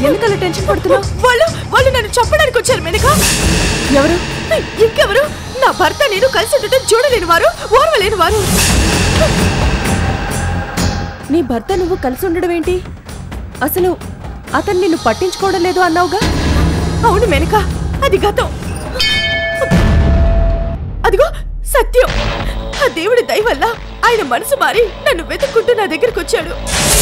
ఎందుకలా టెన్షన్ పడుతున్నావు వాళ్ళు వాళ్ళు నన్ను చంపడానికి వచ్చారు మెనక ఎవరు ఇంకెవరు నా భర్త నేను కలిసి ఉండటం చూడలేని వారు ఓర్వలేని వారు నీ భర్త నువ్వు కలిసి ఉండడం ఏంటి అసలు అతను నిన్ను పట్టించుకోవడం లేదు అన్నావుగా అవును మెనక అది గతం అదిగో సత్యం ఆ దేవుడి దయ వల్ల ఆయన మనసు మారి నన్ను వెతుక్కుంటూ నా దగ్గరకు వచ్చాడు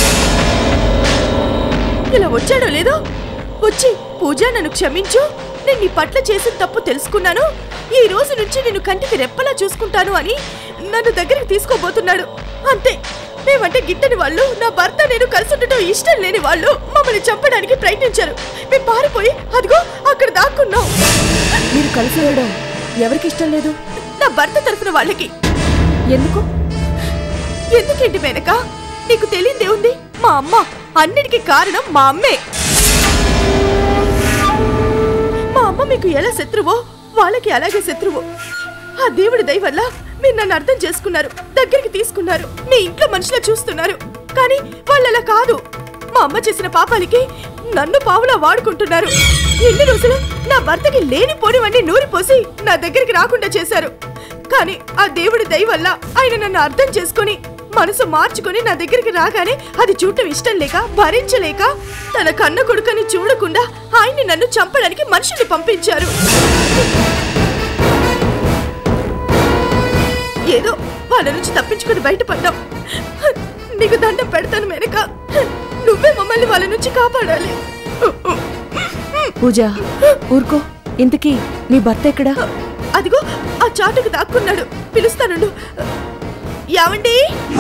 ఇలా వచ్చాడో లేదో వచ్చి పూజ నన్ను క్షమించు నేను నీ పట్ల చేసిన తప్పు తెలుసుకున్నాను ఈ రోజు నుంచి నేను కంటికి రెప్పలా చూసుకుంటాను అని నన్ను దగ్గరికి తీసుకోబోతున్నాడు అంతే మేమంటే గిట్టని వాళ్ళు నా భర్త నేను కలిసి ఉండటం ఇష్టం లేని వాళ్ళు మమ్మల్ని చంపడానికి ప్రయత్నించారు మేము పారిపోయి అదిగో అక్కడ దాక్కున్నాం మీరు కలిసి ఉండడం ఎవరికి ఇష్టం లేదు నా భర్త తరఫున వాళ్ళకి ఎందుకు ఎందుకేంటి వెనక నీకు తెలియదే ఉంది మా అమ్మ అన్నిటికీ కారణం మా అమ్మే మా అమ్మ మీకు ఎలా శత్రువో వాళ్ళకి అలాగే శత్రువు ఆ దేవుడి దయ వల్ల మీరు నన్ను అర్థం చేసుకున్నారు దగ్గరికి తీసుకున్నారు మీ ఇంట్లో మనుషులా చూస్తున్నారు కానీ వాళ్ళు అలా కాదు మా అమ్మ చేసిన పాపాలకి నన్ను పావులా వాడుకుంటున్నారు ఎన్ని రోజులు నా భర్తకి లేని పోనివన్నీ నూరిపోసి నా దగ్గరికి రాకుండా చేశారు కానీ ఆ దేవుడి దయ వల్ల ఆయన నన్ను అర్థం చేసుకొని మనసు మార్చుకొని నా దగ్గరికి రాగానే అది చూడటం ఇష్టం లేక భరించలేక తన కన్న కొడుకని చూడకుండా ఆయన్ని నన్ను చంపడానికి మనుషుల్ని పంపించారు ఏదో వాళ్ళ నుంచి తప్పించుకుని బయటపడ్డాం నీకు దండం పెడతాను వెనక నువ్వే మమ్మల్ని వాళ్ళ నుంచి కాపాడాలి పూజ ఊరుకో ఇంతకీ నీ భర్త ఎక్కడా అదిగో ఆ చాటుకు దాక్కున్నాడు పిలుస్తానుండు యావండి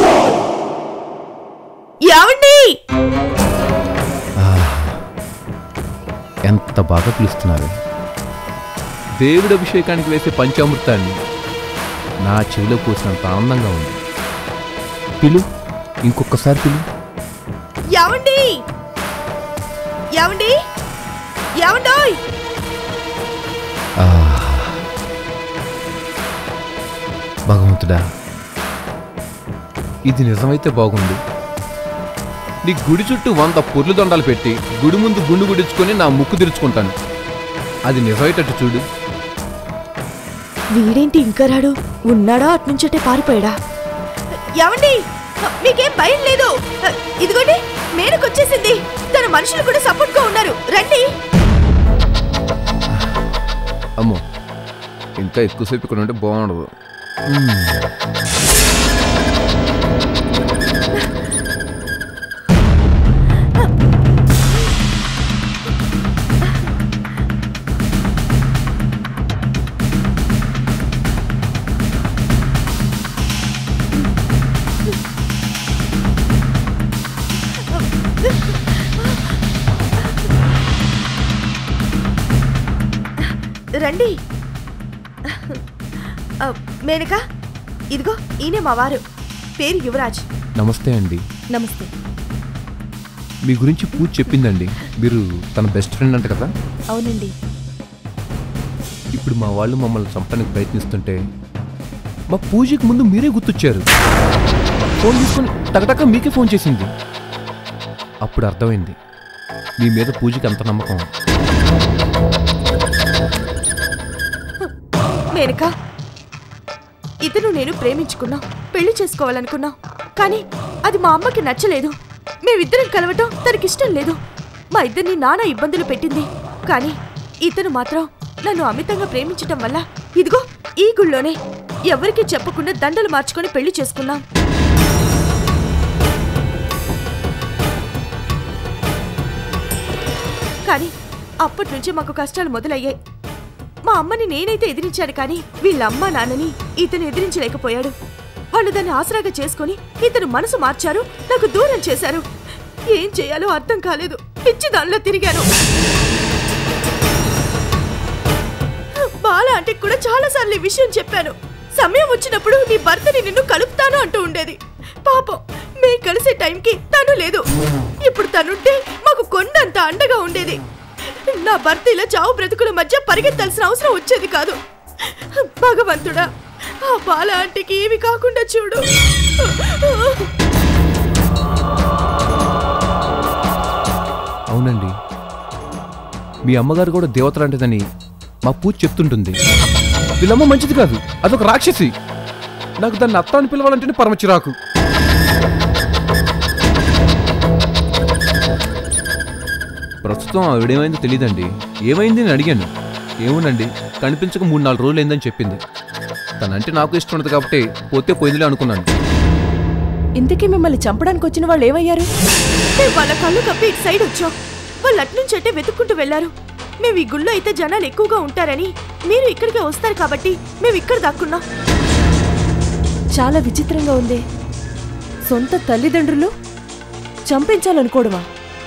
యావండి ఎంత బాగా పిలుస్తున్నారు దేవుడి అభిషేకానికి వేసే పంచామృతాన్ని నా చెవిలో పోసినంత ఆనందంగా ఉంది పిలు ఇంకొకసారి పిలు యావండి యావండి యావండోయ్ ఆ. భగవంతుడా ఇది నిజమైతే బాగుంది నీ గుడి చుట్టూ వంద పొర్లు దొండలు పెట్టి గుడి ముందు గుండు గుడించుకొని నా ముక్కు తెరుచుకుంటాను అది నిజమయ్యేటట్టు చూడు వీడేంటి ఇంకా రాడు ఉన్నాడా అట్నుంచటే పారిపోయాడా యావండి మీకేం భయం లేదు ఇదిగోండి మేనకొచ్చేసింది తన మనుషులు కూడా సపోర్ట్ గా ఉన్నారు రండి అమ్మో ఇంకా ఎక్కువసేపు ఇక్కడ ఉంటే బాగుండదు రండి ఆ, మేనక ఇదిగో ఈయనే మా వారు పేరు యువరాజ్ నమస్తే అండి నమస్తే మీ గురించి పూజ చెప్పిందండి మీరు తన బెస్ట్ ఫ్రెండ్ అంట కదా అవునండి ఇప్పుడు మా వాళ్ళు మమ్మల్ని చంపడానికి ప్రయత్నిస్తుంటే మా పూజకి ముందు మీరే గుర్తొచ్చారు ఫోన్ తీసుకొని టకటక మీకే ఫోన్ చేసింది అప్పుడు అర్థమైంది మీ మీద పూజకి అంత నమ్మకం మేనక ఇతను నేను ప్రేమించుకున్నాం పెళ్లి చేసుకోవాలనుకున్నాం కానీ అది మా అమ్మకి నచ్చలేదు మేమిద్దరం కలవటం తనకిష్టం లేదు మా ఇద్దరిని నానా ఇబ్బందులు పెట్టింది కానీ ఇతను మాత్రం నన్ను అమితంగా ప్రేమించటం వల్ల ఇదిగో ఈ గుళ్ళోనే ఎవరికీ చెప్పకుండా దండలు మార్చుకొని పెళ్లి చేసుకున్నాం కానీ అప్పటి నుంచి మాకు కష్టాలు మొదలయ్యాయి మా అమ్మని నేనైతే ఎదిరించాను కానీ వీళ్ళ అమ్మ నాన్నని ఇతను ఎదిరించలేకపోయాడు వాళ్ళు దాన్ని ఆసరాగా చేసుకొని ఇతను మనసు మార్చారు నాకు దూరం చేశారు ఏం చేయాలో అర్థం కాలేదు పిచ్చి దానిలో తిరిగాను బాల అంటే కూడా చాలా సార్లు ఈ విషయం చెప్పాను సమయం వచ్చినప్పుడు నీ భర్తని నిన్ను కలుపుతాను అంటూ ఉండేది పాపం మే కలిసే టైంకి తను లేదు ఇప్పుడు తనుంటే మాకు కొండంత అండగా ఉండేది నా భర్త ఇలా చావు బ్రతుకుల మధ్య పరిగెత్తాల్సిన అవసరం వచ్చేది కాదు భగవంతుడా ఆ బాల ఆంటీకి ఏమి కాకుండా చూడు అవునండి మీ అమ్మగారు కూడా దేవత లాంటిదని మా పూజ చెప్తుంటుంది వీళ్ళమ్మ మంచిది కాదు అదొక రాక్షసి నాకు దాన్ని అత్త అని పిలవాలంటేనే పరమ చిరాకు ప్రస్తుతం ఆవిడేమైందో తెలియదండి ఏమైంది అని అడిగాను ఏముందండి కనిపించక మూడు నాలుగు రోజులు అయిందని చెప్పింది తనంటే నాకు ఇష్టం ఉండదు కాబట్టి పోతే పోయిందిలే అనుకున్నాను ఇంతకీ మిమ్మల్ని చంపడానికి వచ్చిన వాళ్ళు ఏమయ్యారు మేము వాళ్ళ కళ్ళు కప్పి ఇటు సైడ్ వచ్చాం వాళ్ళు అట్నుంచి అంటే వెతుక్కుంటూ వెళ్లారు మేము ఈ గుళ్ళో అయితే జనాలు ఎక్కువగా ఉంటారని మీరు ఇక్కడికే వస్తారు కాబట్టి మేము ఇక్కడ దాక్కున్నాం చాలా విచిత్రంగా ఉంది సొంత తల్లిదండ్రులు చంపించాలనుకోవడమా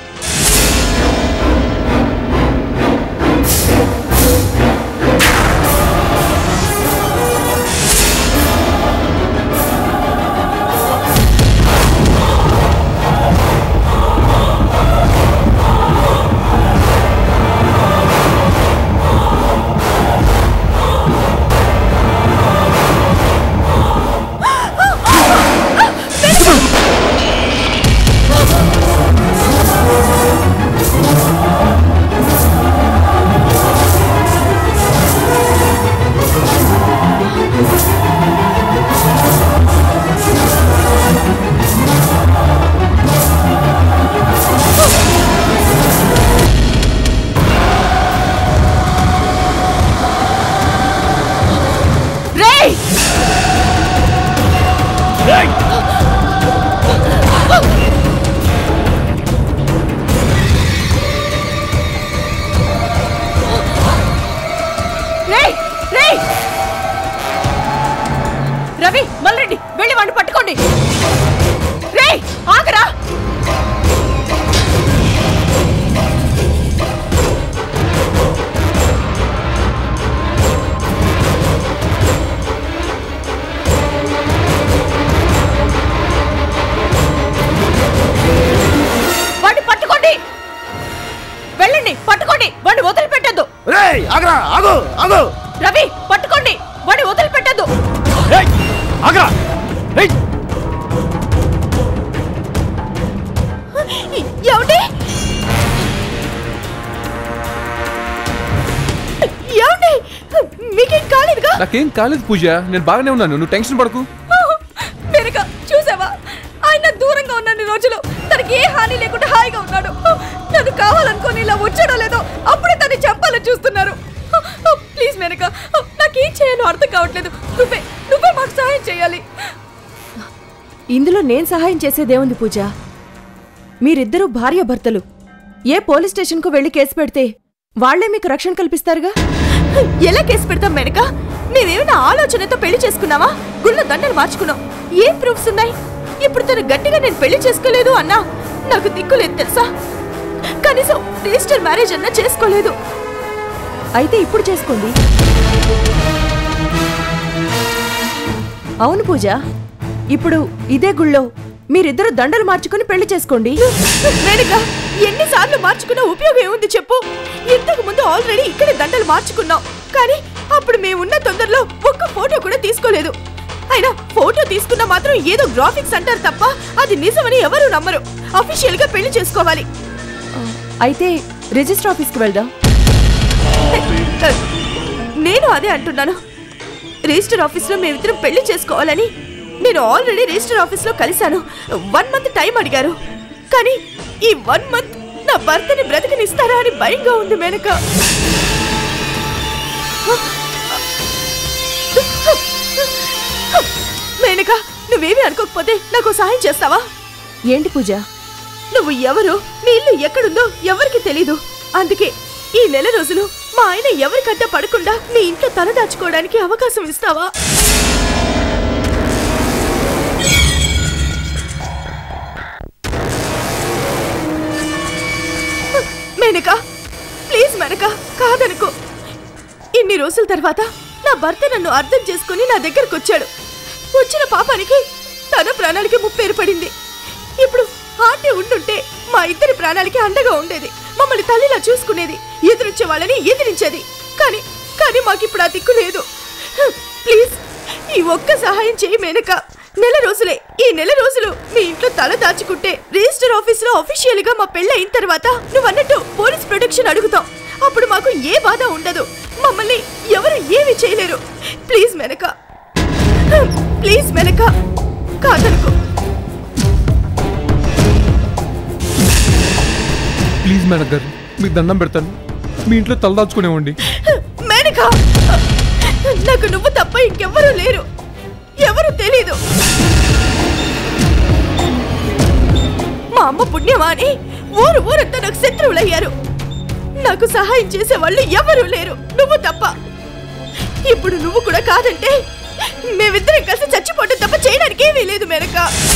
రేయ్ రేయ్ రేయ్ రవి మల్రెడ్డి వెళ్ళి వాడిని పట్టుకోండి రేయ్ ఆగరా వాడిని పట్టుకోండి వెళ్ళండి పట్టుకోండి వాడిని వదిలిపెట్టద్దు రేయ్ ఆగరా ఆగు ఆగు రవి పట్టుకోండి వాడిని వదిలిపెట్టద్దు రేయ్ ఆగరా రేయ్ ఏమండి ఏమండి మీకేం కాలేదుగా నాకేం కాలేదు పూజ నేను బాగానే ఉన్నాను నువ్వు టెన్షన్ పడకు మెరుగ చూసావా ఆయన దూరంగా ఉన్న రోజులు తనకి ఏ హాని లేకుండా హాయిగా ఉన్నాడు నన్ను కావాలనుకొని ఇలా వచ్చాడో లేదో అప్పుడే తను చంపాలని చూస్తున్నారు ప్లీజ్ మెనక నాకేం చేయాలో అర్థం కావట్లేదు నువ్వే నువ్వే మాకు సహాయం చేయాలి ఇందులో నేను సహాయం చేసేదేముంది పూజ మీరిద్దరూ భార్యాభర్తలు ఏ పోలీస్ స్టేషన్కు వెళ్ళి కేసు పెడితే వాళ్లే మీకు రక్షణ కల్పిస్తారుగా ఎలా కేసు పెడతాం వెనక మేమేమైనా ఆలోచనతో పెళ్లి చేసుకున్నావా గుళ్ళ దండలు మార్చుకున్నాం ఏం ప్రూఫ్స్ ఉన్నాయి ఇప్పుడు తను గట్టిగా నేను పెళ్లి చేసుకోలేదు అన్నా నాకు దిక్కులేదు తెలుసా కనీసం రిజిస్టర్ మ్యారేజ్ అన్నా చేసుకోలేదు అయితే ఇప్పుడు చేసుకోండి అవును పూజ ఇప్పుడు ఇదే గుళ్ళో మీరిద్దరు దండలు మార్చుకుని పెళ్లి చేసుకోండి వెనుక ఎన్నిసార్లు మార్చుకున్నా ఉపయోగం ఏముంది చెప్పు ఇంతకు ముందు ఆల్రెడీ ఇక్కడే దండలు మార్చుకున్నాం కానీ అప్పుడు మేమున్న తొందరలో ఒక్క ఫోటో కూడా తీసుకోలేదు అయినా ఫోటో తీసుకున్నా మాత్రం ఏదో గ్రాఫిక్స్ అంటారు తప్ప అది నిజమని ఎవరు నమ్మరు అఫీషియల్ గా పెళ్లి చేసుకోవాలి అయితే రిజిస్టర్ ఆఫీస్కి వెళ్దాం నేను అదే అంటున్నాను రిజిస్టర్ ఆఫీస్లో మేమిద్దరం పెళ్లి చేసుకోవాలని నేను ఆల్రెడీ రిజిస్టర్ ఆఫీస్లో కలిశాను వన్ మంత్ టైం అడిగారు కానీ ఈ వన్ మంత్ నా భర్తని బ్రతకనిస్తారా అని భయంగా ఉంది మేనక మేనక నువ్వేమీ అనుకోకపోతే నాకు సహాయం చేస్తావా ఏంటి పూజ నువ్వు ఎవరు మీ ఇల్లు ఎక్కడుందో ఎవరికి తెలీదు అందుకే ఈ నెల రోజులు మా ఆయన ఎవరికంటే పడకుండా మీ ఇంట్లో తలదాచుకోవడానికి అవకాశం ఇస్తావా మేనక ప్లీజ్ మేనక కాదనుకో ఇన్ని రోజుల తర్వాత నా భర్త నన్ను అర్థం చేసుకుని నా దగ్గరకు వచ్చాడు వచ్చిన పాపానికి తన ప్రాణాలకి ముప్పు ఏర్పడింది ఇప్పుడు ఆంటీ ఉండుంటే మా ఇద్దరి ప్రాణాలకి అండగా ఉండేది మమ్మల్ని తల్లిలా చూసుకునేది ఎదురొచ్చే వాళ్ళని ఎదిరించేది కానీ కానీ మాకిప్పుడు ఆ దిక్కు లేదు ప్లీజ్ ఈ ఒక్క సహాయం చేయి మేనక నెల రోజులే ఈ నెల రోజులు మీ ఇంట్లో తల దాచుకుంటే రిజిస్టర్ ఆఫీస్ లో అఫీషియల్ గా మా పెళ్ళి అయిన తర్వాత నువ్వు అన్నట్టు పోలీస్ ప్రొటెక్షన్ అడుగుతాం అప్పుడు మాకు ఏ బాధ ఉండదు మమ్మల్ని ఎవరు ఏమి చేయలేరు ప్లీజ్ మెనక ప్లీజ్ మెనక కాదనుకో ప్లీజ్ మేనక్ గారు మీకు దండం పెడతాను మీ ఇంట్లో తలదాచుకునేవ్వండి మేనక నాకు నువ్వు తప్ప ఇంకెవ్వరూ లేరు ఎవరు తెలీదు మా అమ్మ పుణ్యమా అని ఊరు ఊరంతా నాకు శత్రువులయ్యారు నాకు సహాయం చేసే వాళ్ళు ఎవరూ లేరు నువ్వు తప్ప ఇప్పుడు నువ్వు కూడా కాదంటే మేమిద్దరం కలిసి చచ్చిపోవడం తప్ప చేయడానికి ఏమీ లేదు మేనక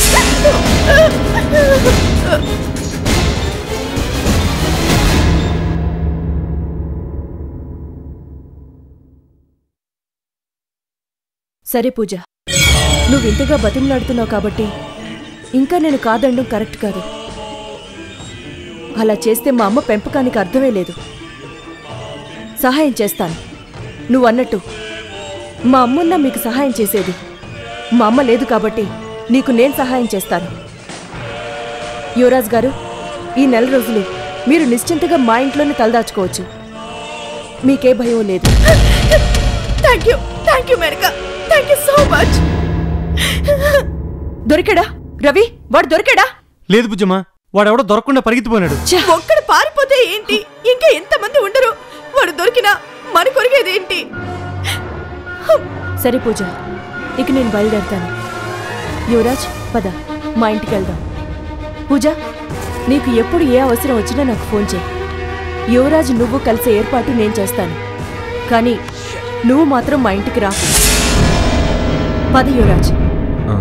సరే పూజ నువ్వు ఇంతగా బతిమలాడుతున్నావు కాబట్టి ఇంకా నేను కాదండం కరెక్ట్ కాదు అలా చేస్తే మా అమ్మ పెంపకానికి అర్థమే లేదు సహాయం చేస్తాను నువ్వు అన్నట్టు మా అమ్మున్న మీకు సహాయం చేసేది మా అమ్మ లేదు కాబట్టి నీకు నేను సహాయం చేస్తాను యువరాజ్ గారు ఈ నెల రోజులు మీరు నిశ్చింతగా మా ఇంట్లోనే తలదాచుకోవచ్చు మీకే భయం లేదు thank you thank you Menaka thank you so much దొరికాడా రవి వాడు దొరికాడా లేదు బుజ్జమ్మ వాడెవడో దొరకకుండా పరిగెత్తిపోయినాడు ఒక్కడు పారిపోతే ఏంటి ఇంకా ఎంతమంది ఉండరు వాడు దొరికినా మన కొరిగేది ఏంటి సరే పూజ ఇక నేను బయలుదేరుతాను యువరాజ్ పద మా ఇంటికి వెళ్దాం పూజ నీకు ఎప్పుడు ఏ అవసరం వచ్చినా నాకు ఫోన్ చేయి యువరాజ్ నువ్వు కలిసే ఏర్పాటు నేను చేస్తాను కానీ నువ్వు మాత్రం మా ఇంటికి రా పద యువరాజ్ ఆ.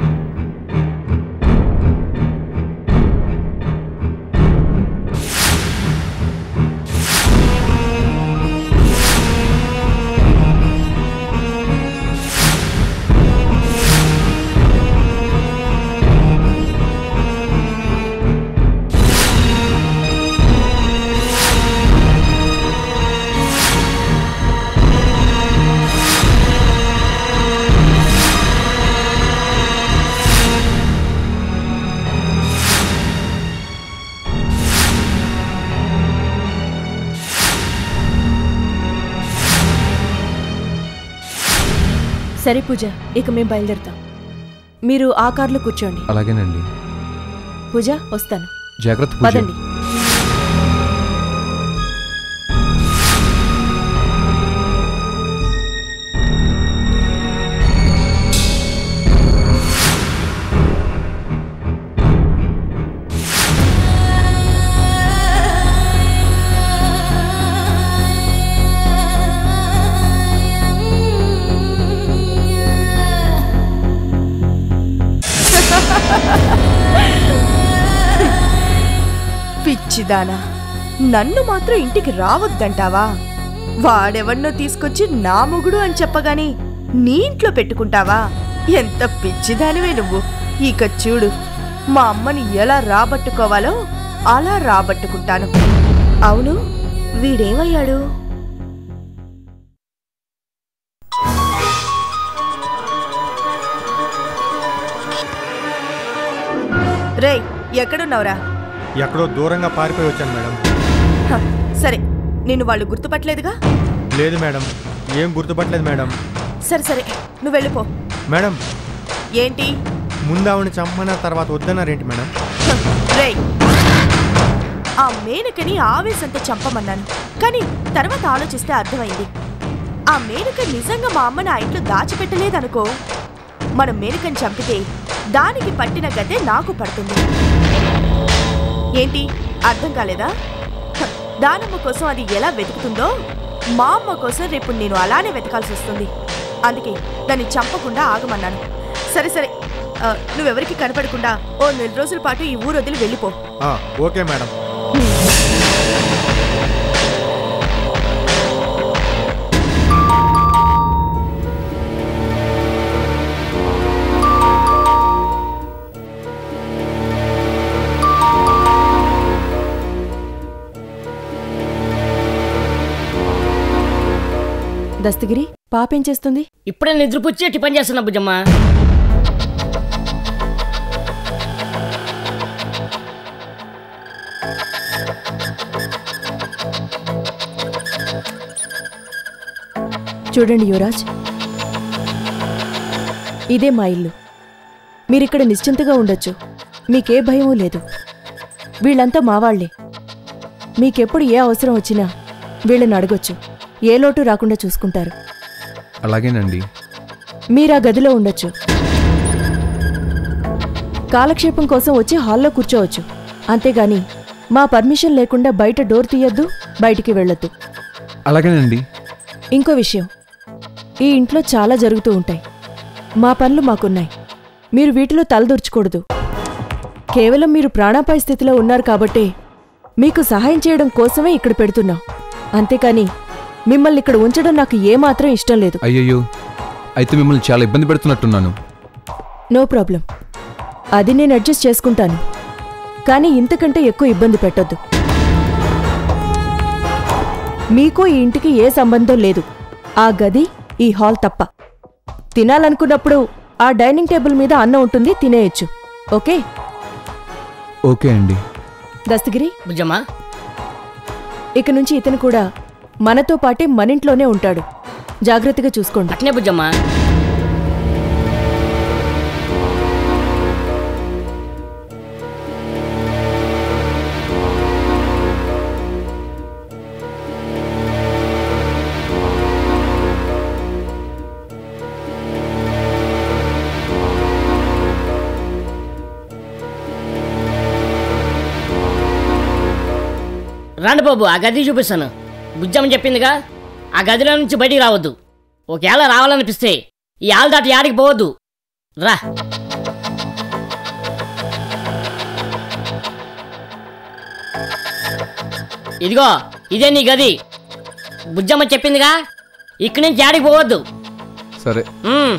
సరే పూజ ఇక మేము బయలుదేరుతాం మీరు ఆ కార్లో కూర్చోండి అలాగేనండి పూజ వస్తాను జాగ్రత్త పూజ పదండి పిచ్చిదానా నన్ను మాత్రం ఇంటికి రావద్దంటావా వాడెవన్నో తీసుకొచ్చి నా మొగుడు అని చెప్పగాని నీ ఇంట్లో పెట్టుకుంటావా ఎంత పిచ్చిదానివే నువ్వు ఇక చూడు మా అమ్మని ఎలా రాబట్టుకోవాలో అలా రాబట్టుకుంటాను అవును వీడేమయ్యాడు రేయ్ ఎక్కడున్నావురా ఎక్కడో దూరంగా పారిపోయి వచ్చాను మేడం హ, సరే నిన్ను వాళ్ళు గుర్తుపట్టలేదుగా లేదు మేడం ఏం గుర్తుపట్టలేదు మేడం సరే సరే నువ్వు వెళ్ళిపో మేడం ఏంటి ముందు ఆవిడని చమ్మన తర్వాత వద్దన్నారేంటి మేడం హ, రేయ్ ఆ మేనకని ఆవేశంతో చంపమన్నాను కానీ తర్వాత ఆలోచిస్తే అర్థమైంది ఆ మేనక నిజంగా మా అమ్మని ఆ ఇంట్లో దాచిపెట్టలేదనుకో మనం మేనకని చంపితే దానికి పట్టిన గతే నాకు పడుతుంది ఏంటి అర్థం కాలేదా హ, దానమ్మ కోసం అది ఎలా వెతుకుతుందో మా అమ్మ కోసం రేపు నేను అలానే వెతకాల్సి వస్తుంది అందుకే దాన్ని చంపకుండా ఆగమన్నాను సరే సరే ఆ, నువ్వెవరికి కనపడకుండా ఓ నెల రోజుల పాటు ఈ ఊరు వదిలి వెళ్ళిపో ఆ, ఓకే మేడం దస్తగిరి పాపేం చేస్తుంది ఇప్పుడే నిద్రపుచ్చి టిఫిన్ చేస్తున్నా బుజ్జమ్మ చూడండి యువరాజ్ ఇదే మా ఇల్లు మీరిక్కడ నిశ్చింతగా ఉండొచ్చు మీకే భయమూ లేదు వీళ్ళంతా మావాళ్లే మీకెప్పుడు ఏ అవసరం వచ్చినా వీళ్ళని అడగొచ్చు ఏ లోటు రాకుండా చూసుకుంటారు అలాగేనండి మీరా గదిలో ఉండొచ్చు కాలక్షేపం కోసం వచ్చి హాల్లో కూర్చోవచ్చు అంతేగాని మా పర్మిషన్ లేకుండా బయట డోర్ తీయొద్దు బయటికి వెళ్ళొద్దు అలాగేనండి ఇంకో విషయం ఈ ఇంట్లో చాలా జరుగుతూ ఉంటాయి మా పనులు మాకున్నాయి మీరు వీటిలో తలదూర్చకూడదు కేవలం మీరు ప్రాణాపాయ స్థితిలో ఉన్నారు కాబట్టే మీకు సహాయం చేయడం కోసమే ఇక్కడ పెడుతున్నాం అంతేకాని మిమ్మల్ని ఇక్కడ ఉంచడం నాకు ఏమాత్రం ఇష్టం లేదు అయ్యయ్యో అయితే మిమ్మల్ని చాలా ఇబ్బంది పెడుతున్నట్టున్నాను నో ప్రాబ్లం అది నేను అడ్జస్ట్ చేసుకుంటాను కానీ ఇంతకంటే ఎక్కువ ఇబ్బంది పెట్టొద్దు మీకు ఈ ఇంటికి ఏ సంబంధం లేదు ఆ గది ఈ హాల్ తప్ప తినాలనుకున్నప్పుడు ఆ డైనింగ్ టేబుల్ మీద అన్నం ఉంటుంది తినేయచ్చు ఓకే ఓకే అండి దస్తగిరి బుజ్జమ్మ ఇక నుంచి ఇతను కూడా మనతో పాటే మనింట్లోనే ఉంటాడు జాగ్రత్తగా చూసుకోండి అట్నే బుజ్జమ్మ రండి బాబు ఆ గది చూపిస్తాను బుజ్జమ్మ చెప్పిందిగా ఆ గదిలో నుంచి బయటికి రావద్దు ఒకవేళ రావాలనిపిస్తే ఈ ఆల్ దాటి యాడికి పోవద్దు రా ఇదిగో ఇదే నీ గది బుజ్జమ్మ చెప్పిందిగా ఇక్కడి నుంచి యాడికి పోవద్దు సరే ఉమ్.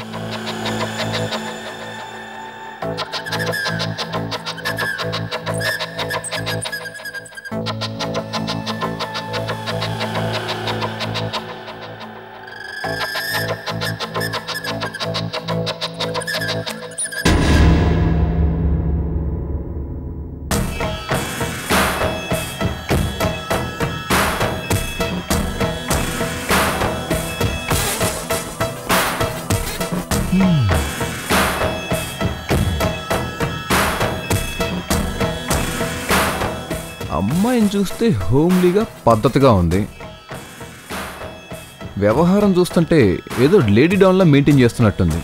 అమ్మాయిని చూస్తే హోమ్లీగా పద్ధతిగా ఉంది వ్యవహారం చూస్తుంటే ఏదో లేడీ డౌన్లా మెయింటైన్ చేస్తున్నట్టుంది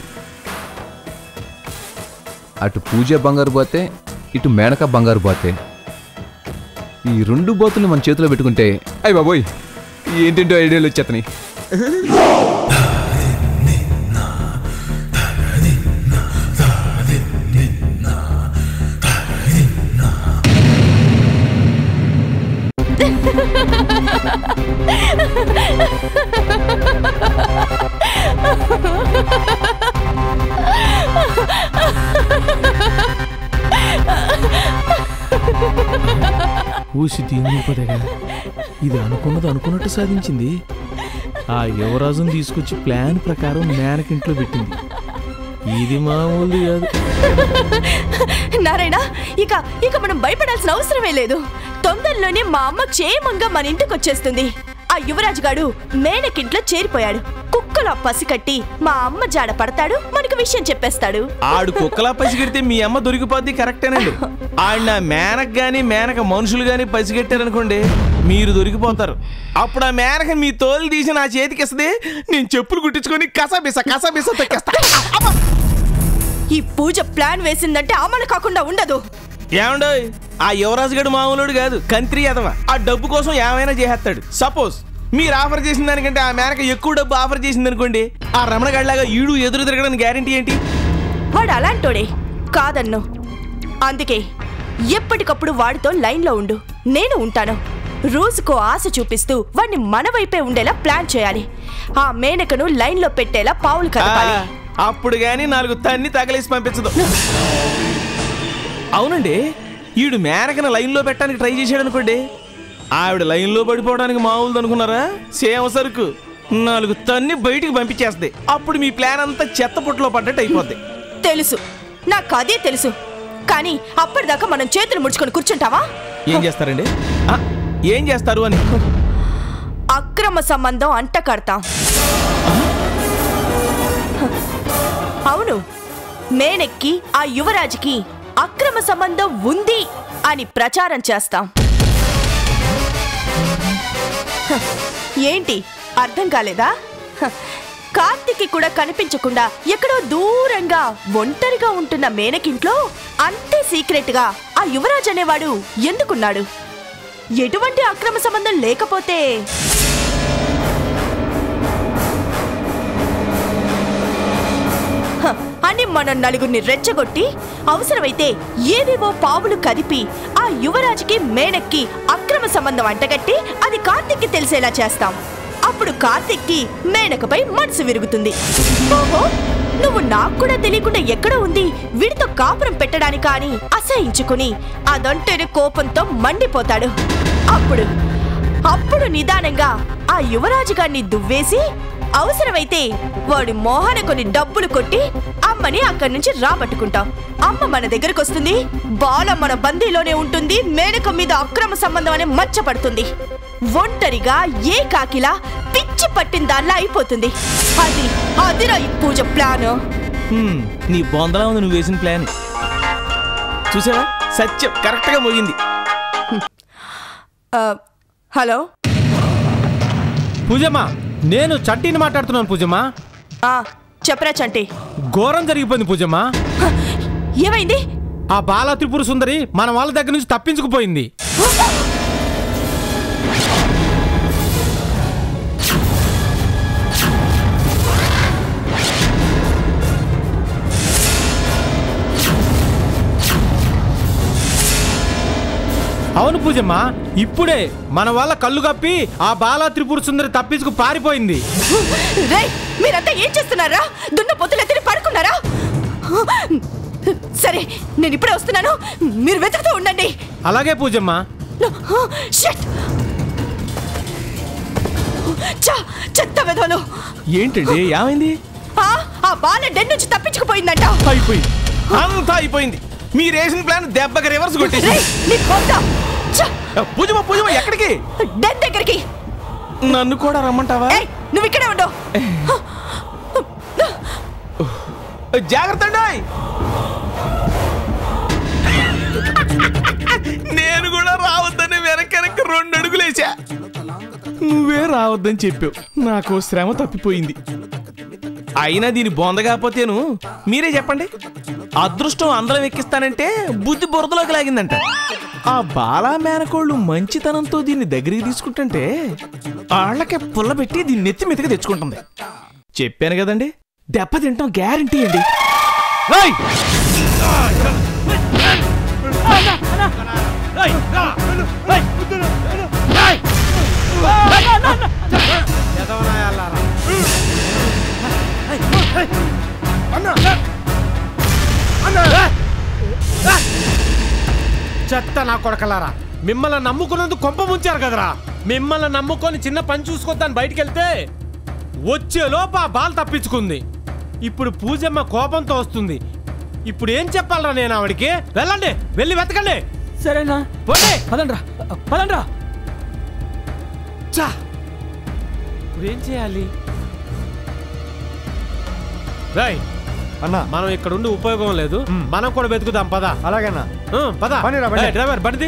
అటు పూజ బంగారు బాతే ఇటు మేనక బంగారు బాతే ఈ రెండు బాతులు మన చేతిలో పెట్టుకుంటే అయ్య బాబోయ్ ఏంటంటో ఐడియాలు వచ్చేతని ఊసి తీనుపదగా ఇది అనుకున్నది అనుకున్నట్టు సాధించింది ఆ యువరాజును తీసుకొచ్చి ప్లాన్ ప్రకారం మేనకింట్లో పెట్టింది ఇది మామూలు కాదు నారాయణ ఇక ఇక మనం భయపడాల్సిన అవసరమే లేదు తొందరలోనే మా అమ్మ క్షేమంగా మన ఇంటికి వచ్చేస్తుంది ఆ యువరాజు గాడు మేనకింట్లో చేరిపోయాడు కుక్కలా పసికట్టి మా అమ్మ జాడ పడతాడు మనకు విషయం చెప్పేస్తాడు ఆడు కుక్కలా పసిగెడితే మీ అమ్మ దొరికిపోద్ది కరెక్టేనండి ఆడు నా మేనక గాని మేనక మనుషులు గాని పసిగట్టారనుకోండి మీరు దొరికిపోతారు అప్పుడు ఆ మేనక మీ తోలు తీసి నా చేతికి ఇస్తుంది నేను చెప్పులు కుట్టించుకొని కసబిస కసబిస తొక్కేస్తా అబ్బా! ఈ పూజ ప్లాన్ వేసిందంటే అమలు కాకుండా ఉండదు ఏమండోయ్ ఆ యువరాజు గడు మామూలుడు కాదు కంత్రి అదవ ఆ డబ్బు కోసం ఏమైనా చేసేస్తాడు సపోజ్ మీరు ఆఫర్ చేసిన దానికంటే ఆ మేనక ఎక్కువ డబ్బు ఆఫర్ చేసింది అనుకోండి ఆ రమణ గడిలాగా ఈడు ఎదురు తిరగడానికి గ్యారంటీ ఏంటి వాడు అలాంటోడే కాదన్ను అందుకే ఎప్పటికప్పుడు వాడితో లైన్లో ఉండు నేను ఉంటాను రోజుకో ఆశ చూపిస్తూ వాడిని మన వైపే ఉండేలా ప్లాన్ చేయాలి ఆ మేనకను లైన్లో పెట్టేలా పావులు ఆ, కదపాలి అప్పుడు గాని నాలుగు తన్ని తగలేసి పంపించదు అవునండి ఈడు మేనకన లైన్లో పెట్టడానికి ట్రై చేశాడు అనుకోండి ఆవిడ లైన్లో పడిపోవడానికి మామూలు అనుకున్నారా సేమ సరుకు నాలుగు తన్ని బయటికి పంపించేస్తుంది అప్పుడు మీ ప్లాన్ అంతా చెత్త పుట్టలో పడ్డట్టు అయిపోద్ది తెలుసు నాకు అదే తెలుసు కానీ అప్పటిదాకా మనం చేతులు ముడుచుకొని కూర్చుంటావా ఏం చేస్తారండి ఆ, ఏం చేస్తారు అని అక్రమ సంబంధం అంట కడతాం అవును మేనెక్కి ఆ యువరాజుకి అక్రమ సంబంధం ఉంది అని ప్రచారం చేస్తాం హ, ఏంటి అర్థం కాలేదా హ, కార్తిక్కి కూడా కనిపించకుండా ఎక్కడో దూరంగా ఒంటరిగా ఉంటున్న మేనకింట్లో అంతే సీక్రెట్ గా ఆ యువరాజ్ అనేవాడు ఎందుకున్నాడు ఎటువంటి అక్రమ సంబంధం లేకపోతే హ, అని మనం నలుగురిని రెచ్చగొట్టి అవసరమైతే ఏవేవో పావులు కదిపి ఆ యువరాజుకి మేనక్కి అక్రమ సంబంధం అంటగట్టి అది కార్తిక్కి తెలిసేలా చేస్తాం అప్పుడు కార్తిక్కి మేనకపై మనసు విరుగుతుంది ఓహో నువ్వు నాకు కూడా తెలియకుండా ఎక్కడ ఉంది వీడితో కాపురం పెట్టడానికా అని అసహించుకుని అదంటేనే కోపంతో మండిపోతాడు అప్పుడు అప్పుడు నిదానంగా ఆ యువరాజు గారిని దువ్వేసి అవసరమైతే వాడి మోహన కొన్ని డబ్బులు కొట్టి అమ్మని అక్కడి నుంచి రాబట్టుకుంటాం అమ్మ మన దగ్గరకు వస్తుంది బాల మన బందీలోనే ఉంటుంది మేనక మీద అక్రమ సంబంధం అనే మచ్చపడుతుంది ఒంటరిగా ఏ కాకిలా పిచ్చి పట్టిన దానిలా అయిపోతుంది అది అదిరా ఈ పూజ ప్లాన్ హ్మ్, నీ బొందలా ఉంది నువ్వు వేసిన ప్లాన్ చూసావా సత్యం కరెక్ట్గా మోగింది హలో పూజమ్మా నేను చట్టీని మాట్లాడుతున్నాను పూజమ్మా ఆ, చెప్పరా చంటి ఘోరం జరిగిపోయింది పూజమ్మా హ, ఏమైంది ఆ బాల త్రిపుర సుందరి మన వాళ్ళ దగ్గర నుంచి తప్పించుకుపోయింది అవును పూజమ్మా ఇప్పుడే మన వాళ్ళ కళ్ళు కప్పి ఆ బాలా త్రిపుర సుందరి తప్పించుకు పారిపోయింది రేయ్ మీరంతా ఏం చేస్తున్నారా దున్న పొత్తులెత్తిని పడుకున్నారా సరే నేను ఇప్పుడే వస్తున్నాను మీరు వెతుకుతూ ఉండండి అలాగే పూజమ్మా షట్ చా చెత్త వెధవలు ఏంటండి ఏమైంది ఆ, ఆ బాల డెన్ నుంచి తప్పించుకుపోయిందంట అయిపోయింది అంతా అయిపోయింది మీ రేషన్ ప్లాన్ దెబ్బకి రివర్స్ కొట్టేసి రేయ్ నీ కొడతా ఛ, పూజమా పూజమా ఎక్కడికి డెన్ దగ్గరికి నన్ను కూడా రమ్మంటావా ఏయ్ నువ్వు ఇక్కడే ఉండు జాగ్రత్త అండోయ్. నేను కూడా రావద్దని వెనకెనక రెండు అడుగులేసా నువ్వే రావద్దని చెప్పావు నాకు శ్రమ తప్పిపోయింది అయినా దీని బొంద కాకపోతేను మీరే చెప్పండి అదృష్టం అందరం ఎక్కిస్తానంటే బుద్ధి బురదలోకి లాగిందంట ఆ బాలా మేనకోళ్ళు మంచితనంతో దీన్ని దగ్గరికి తీసుకుంటుంటే వాళ్ళకే పుల్లబెట్టి దీన్ని నెత్తి మీదకి తెచ్చుకుంటుంది చెప్పాను కదండి దెబ్బ తింటాం గ్యారంటీ అండి చెత్త నా కొడకలారా మిమ్మల్ని నమ్ముకున్నందుకు కొంప ముంచారు కదరా మిమ్మల్ని నమ్ముకొని చిన్న పని చూసుకొద్దాని బయటికి వెళ్తే వచ్చే లోపు ఆ బాల్ తప్పించుకుంది ఇప్పుడు పూజమ్మ కోపంతో వస్తుంది ఇప్పుడు ఏం చెప్పాలరా నేను ఆవిడికి వెళ్ళండి వెళ్ళి వెతకండి సరేనా పోండి పదండ్రా పదండ్రా చా ఇప్పుడు ఏం చేయాలి రాయ్ అన్నా మనం ఇక్కడ ఉండి ఉపయోగం లేదు మనం కూడా వెతుకుదాం పదా అలాగేనా పదా పనిరా, బండి. డ్రైవర్ బండిది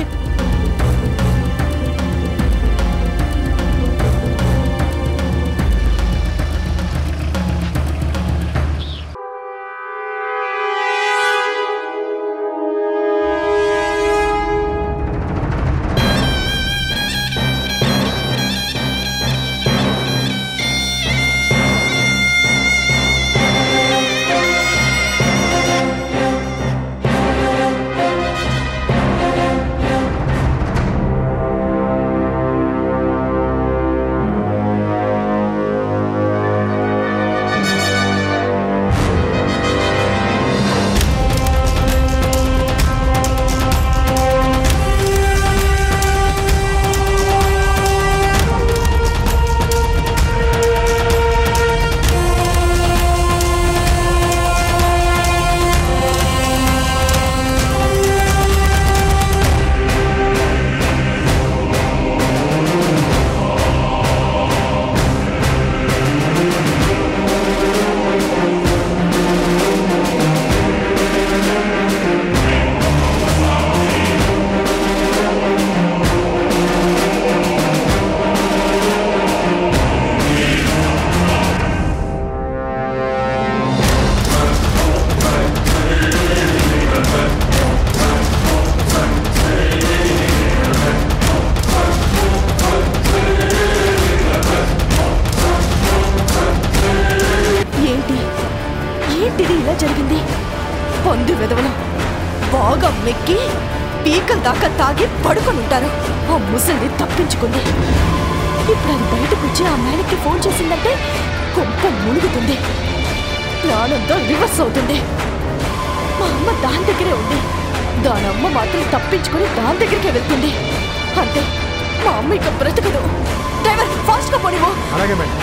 జరిగింది పొంది వెదవలం బాగా మెక్కి పీకల దాకా తాగి పడుకొని ఉంటారు ఆ ముసలిని తప్పించుకుంది ఇప్పుడు అది బయటకు వచ్చి ఆ మేనకి ఫోన్ చేసిందంటే కొంప మునుగుతుంది ప్రాణంతో రివర్స్ అవుతుంది మా అమ్మ దాని దగ్గరే ఉంది దాని అమ్మ మాత్రం తప్పించుకొని దాని దగ్గరికే వెళ్తుంది అంతే మా అమ్మ ఇక బ్రతకదు డ్రైవర్ ఫాస్ట్ గా పోనివో అలాగే మేడం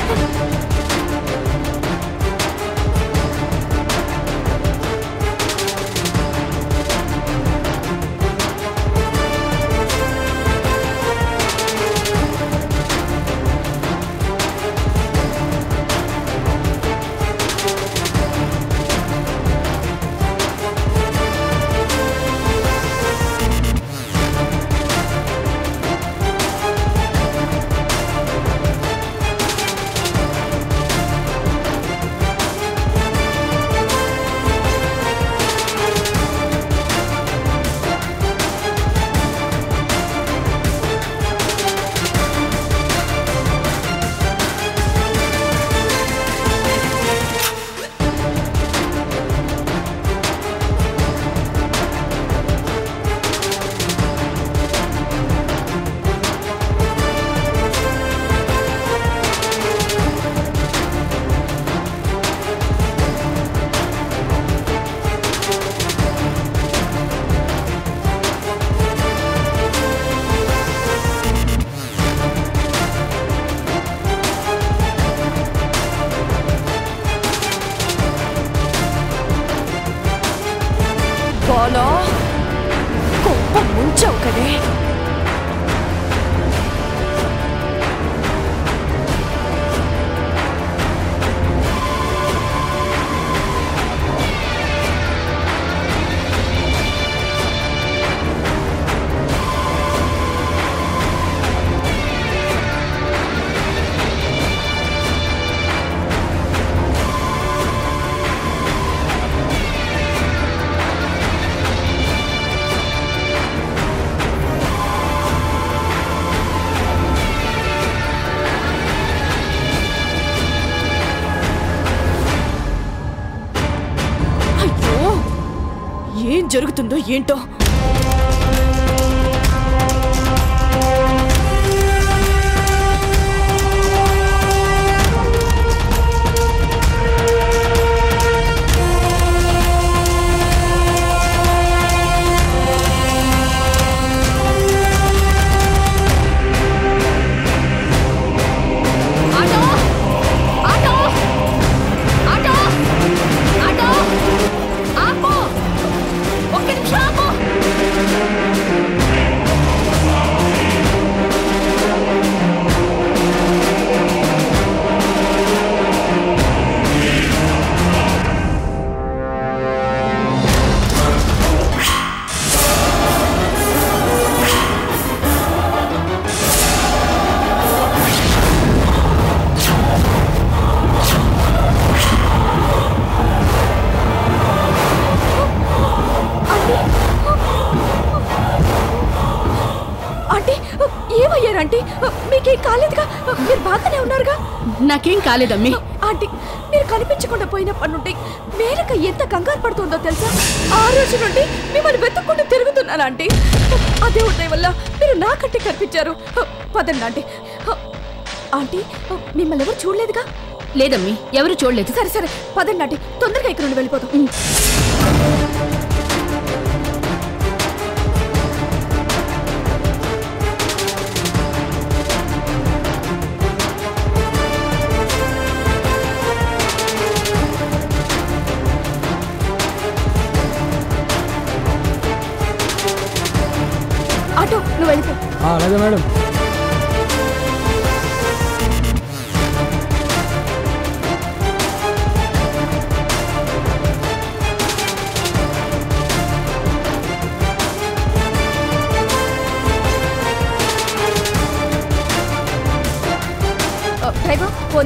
బాలా కొంప ముంచావు కదే అయ్యో ఏం జరుగుతుందో ఏంటో ఆటో ఆటో ఆటో ఆటో ఆపు ఒక్క నిమిషం ఆపు ఆంటీ ఏమయ్యారంటీ మీకేం కాలేదుగా మీరు బాగానే ఉన్నారుగా నాకేం కాలేదమ్మి ఆంటీ మీరు కనిపించకుండా పోయినప్పటి నుండి మేరక ఎంత కంగారు పడుతుందో తెలుసా ఆ రోజు నుండి మిమ్మల్ని వెతుక్కుంటూ తిరుగుతున్నాను ఆంటీ అదే ఉండే వల్ల మీరు నాకంటే కనిపించారు పదండి ఆంటీ ఆంటీ మిమ్మల్ని ఎవరు చూడలేదుగా లేదమ్మి ఎవరు చూడలేదు సరే సరే పదండి ఆంటీ తొందరగా ఇక్కడ నుండి వెళ్ళిపోతాం ఆటో నువ్వు వెళ్ళిపో అలాగే మేడం డ్రైవర్ పోనీ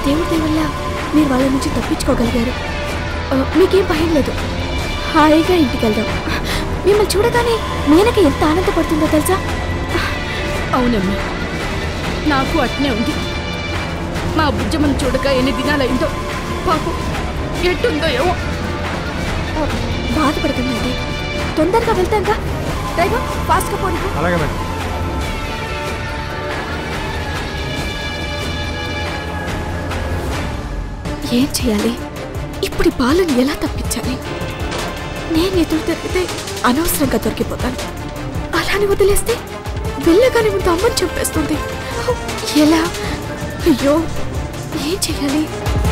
దేవుడి దయ వల్ల మీరు వాళ్ళ నుంచి తప్పించుకోగలిగారు ఆ, మీకేం భయం లేదు హాయిగా ఇంటికి వెళ్దాం మిమ్మల్ని చూడగానే మేనక ఎంత ఆనందపడుతుందో తెలుసా అవునమ్మా నాకు అట్నే ఉంది మా బుజ్జమ్మను చూడక ఎన్ని దినాలైందో పాపం ఎట్టుందో ఏమో ఆ, బాధపడకండి తొందరగా వెళ్తాంగా డ్రైవర్ ఫాస్ట్గా పోనీ అలాగే మేడం ఏం చేయాలి ఇప్పుడు ఈ బాలుని ఎలా తప్పించాలి నేను ఎదురు తిరిగితే అనవసరంగా దొరికిపోతాను అలాని వదిలేస్తే వెళ్ళగానే ముందు అమ్మని చెప్పేస్తుంది ఎలా అయ్యో ఏం చేయాలి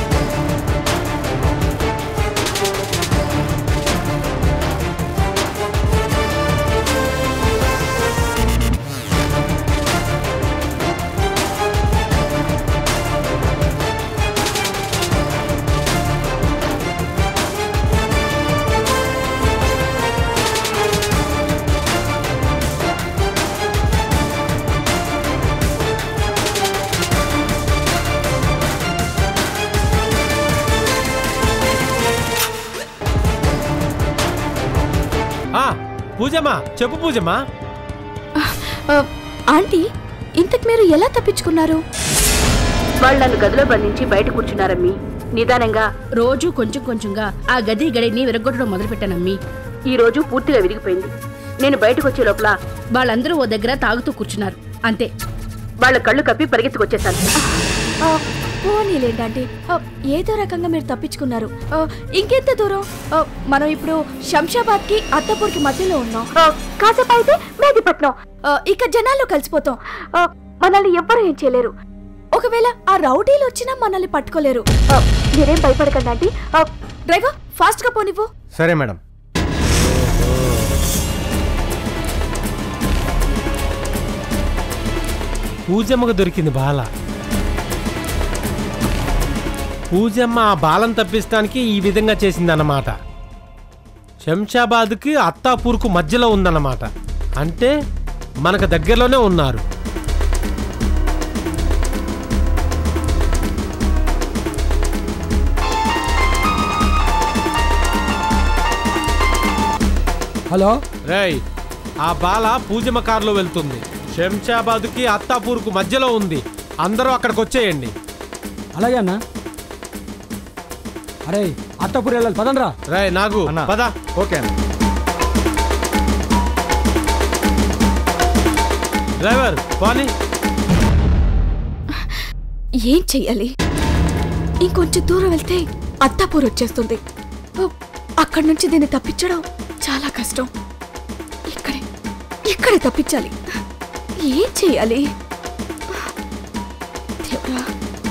ఆ, పూజమ్మా చెప్పు పూజమ్మా ఆ, ఆంటీ ఇంతకు మీరు ఎలా తప్పించుకున్నారు వాళ్ళు నన్ను గదిలో బంధించి బయట కూర్చున్నారమ్మి నిదానంగా రోజు కొంచెం కొంచెంగా ఆ గది గడిని విరగొట్టడం మొదలుపెట్టానమ్మి ఈ రోజు పూర్తిగా విరిగిపోయింది నేను బయటకు వచ్చే లోపల వాళ్ళందరూ ఓ దగ్గర తాగుతూ కూర్చున్నారు అంతే వాళ్ళ కళ్ళు కప్పి పరిగెత్తుకొచ్చేసాను ఆ, పోనీలేండి ఆంటీ ఆ, ఏదో రకంగా మీరు తప్పించుకున్నారు ఆ, ఇంకెంత దూరం ఆ, మనం ఇప్పుడు శంషాబాద్కి అత్తపూర్కి మధ్యలో ఉన్నాం ఆ, కాసేపు అయితే మేదిపట్నం ఆ, ఇక జనాల్లో కలిసిపోతాం ఆ, మనల్ని ఎవ్వరూ ఏం చేయలేరు ఒకవేళ ఆ రౌడీలు వచ్చినా మనల్ని పట్టుకోలేరు ఆ, మీరేం భయపడకండి ఆంటీ ఆ, డ్రైవర్ ఫాస్ట్ గా పోనివ్వు సరే మేడం పూజమ్మకు దొరికింది బాల పూజమ్మ ఆ బాలను తప్పించడానికి ఈ విధంగా చేసిందన్నమాట శంషాబాద్కి అత్తాపూర్కు మధ్యలో ఉందన్నమాట అంటే మనకు దగ్గరలోనే ఉన్నారు హలో రేయ్ ఆ బాల పూజమ్మ కారులో వెళ్తుంది శంషాబాద్కి అత్తాపూర్కు మధ్యలో ఉంది అందరూ అక్కడికి వచ్చేయండి అలాగే అన్న అరే అత్తపూర్ వెళ్ళాలి పదండ్రా రే నాగు అన్నా. పద ఓకే అన్న డ్రైవర్ పోనీ ఏం చెయ్యాలి ఇంకొంచెం దూరం వెళ్తే అత్తాపూర్ వచ్చేస్తుంది ఓ, అక్కడి నుంచి దీన్ని తప్పించడం చాలా కష్టం ఇక్కడే ఇక్కడే తప్పించాలి ఏం చెయ్యాలి దేవుడా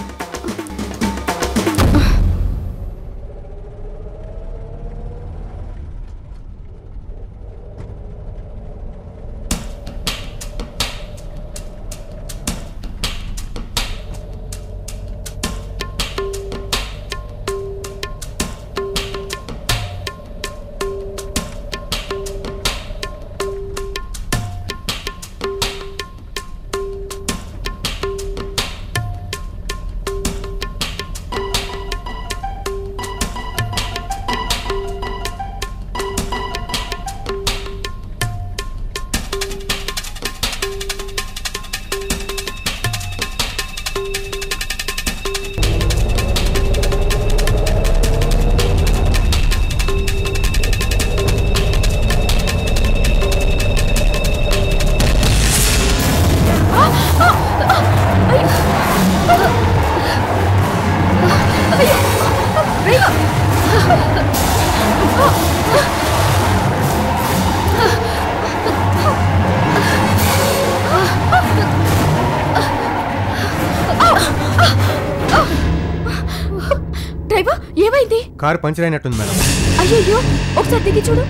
డ్రైవర్ ఏమైంది కారు పంచర్ అయినట్టుంది మేడం అయ్యయ్యో ఒకసారి దిగి చూడు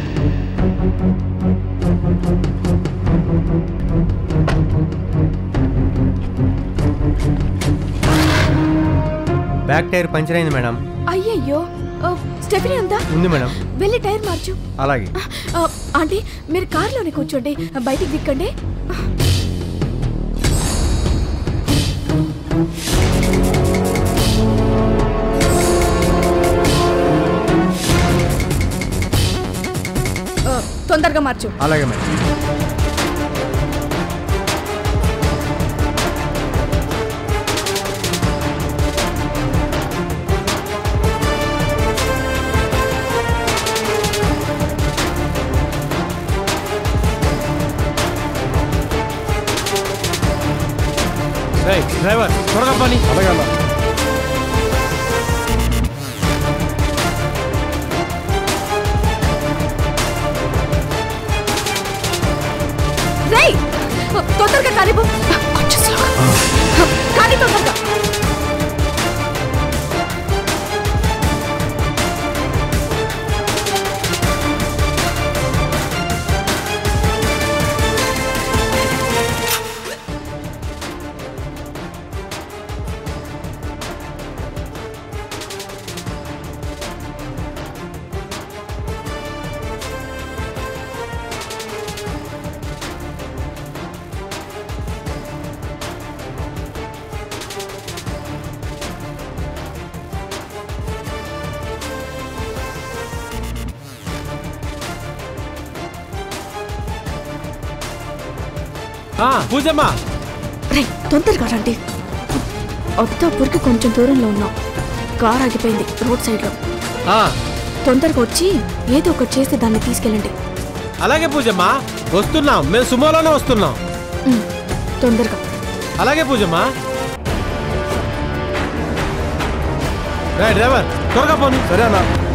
బ్యాక్ టైర్ పంచర్ అయింది మేడం అయ్యయ్యో ఆ, స్టెఫినీ ఉందా ఉంది మేడం వెళ్ళి టైర్ మార్చు అలాగే ఆ, ఆంటీ మీరు కారులోనే కూర్చోండి బయటికి దిక్కండి ఆ, తొందరగా మార్చు అలాగే మేడం రేయ్, డ్రైవర్ త్వరగా పని అలాగే అన్న రేయ్ తొందరగా కానిపో కొంచెం స్లోగా. కానీ తొందరగా ఆ, పూజమ్మ రే తొందరగా రండి అత్తాపూర్కి కొంచెం దూరంలో ఉన్నాం కార్ ఆగిపోయింది రోడ్ సైడ్లో ఆ, తొందరగా వచ్చి ఏదో ఒకటి చేసి దాన్ని తీసుకెళ్ళండి అలాగే పూజమ్మ వస్తున్నాం మేము సుమోలోనే వస్తున్నాం ఉమ్, తొందరగా అలాగే పూజమ్మ రే డ్రైవర్ త్వరగా పోను సరే అన్న